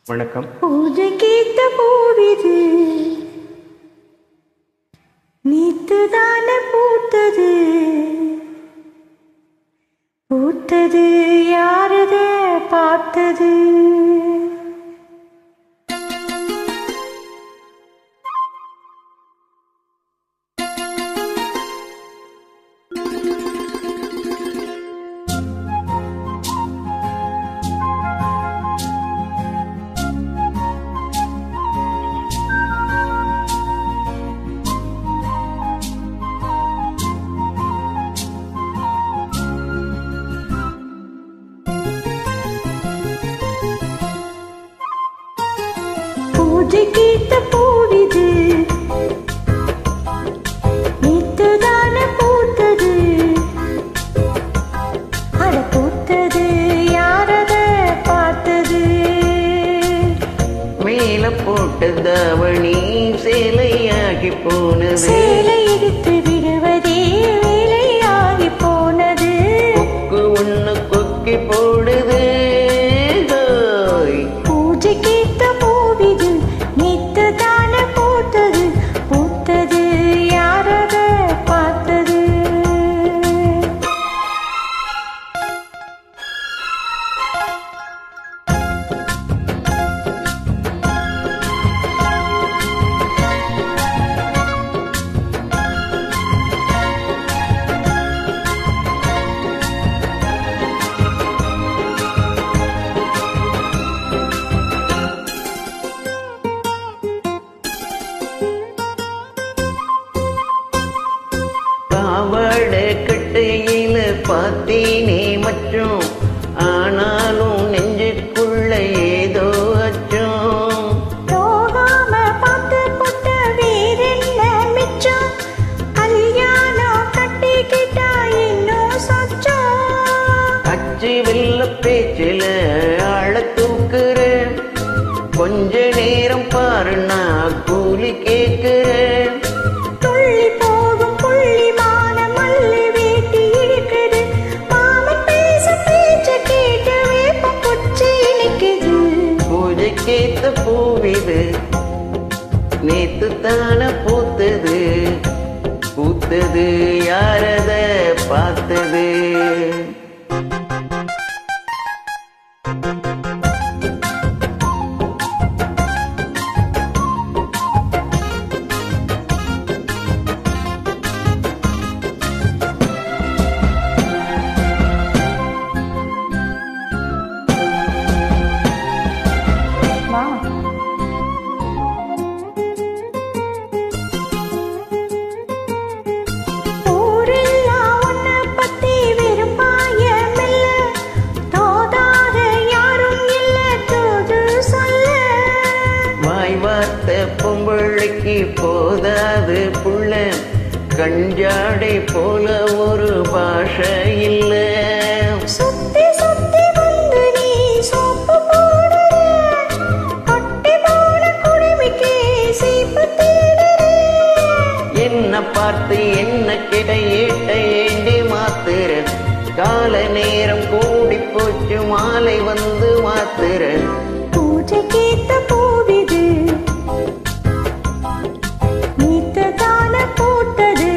வணக்கம் பூஜை கேத்த பூவிது நீத்து தானே பூத்தது பூத்தது யாரத பார்த்தது பூஜை கேத்த பூவிது நீத்து தானே பூத்தது அட பூத்தது யாரத பார்த்தது மேல போட்ட தாவணி சேலையாகி போனது சேலை எடுத்து விடுவதே வேலையாகி போனது கொக்கு ஒண்ணு கொக்கி போடுது ஹோய். பூஜை கேத்த பூவிது நீத்து தானே பூத்தது பூத்தது யாரத பார்த்தது பாவாடை கட்டையில பார்த்தேனே மற்றும் ஆனாலும் நெஞ்சுக்குள்ள ஏதோ அச்சம் போகாம பார்த்து புட்ட வேறென்ன மிச்சம் கல்யாணம் கட்டிக்கிட்டா இன்னும் சொச்சம் அச்சு வெள்ள பேச்சில ஆழ தூக்குறேன் கொஞ்ச நேரம் பாரு நான் கூலி கேட்கிறேன் துள்ளி போகும் புள்ளிமான மல்லி வேட்டி இழுக்குது மாமன் பேச பேச்ச கேட்டு வேப்ப குச்சி இனிக்குது பூஜைக்கேத்த பூவிது நேத்து தான பூத்தது பூத்தது யாரத பார்த்தது வா ஊரெல்லாம் உன்னை பத்தி விரும்பாய மெல்ல தோதாத யாரும் இல்ல தூது சொல்ல வாய் வார்த்த பொம்பளைக்கு போதாது புள்ள கஞ்சாடை போல ஒரு பாஷை இல்ல சுத்தி சுத்தி வந்து நீ சோப்பு போடுற கொட்டி போன குடுமிக்கு சீப்பு தேடுற என்ன பார்த்து என்ன கிட ஏட்ட ஏண்டி மாத்துற கால நேரம் கூடி போச்சு மாலை வந்து மாத்துற பூஜை கேத்த பூவிது நீத்த தான பூத்தது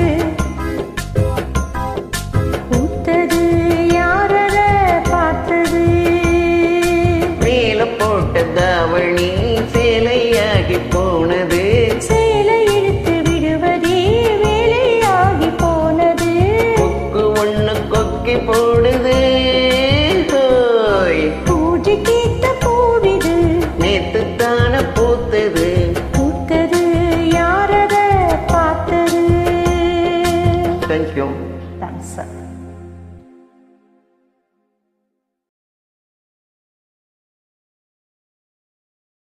பூத்தது யாரத பார்த்தது மேல போட்ட தாவணி சேலையாகி போனது சேலை இழுத்து விடுவதே வேலையாகி போனது கொக்கு ஒண்ணு கொக்கி போடுது ஹோய். பூஜை கேத்த பூவிது நேத்து தான பூத்தது பூத்தது யாரத பார்த்தது தேங்க்யூ தேங்க்ஸ் சார்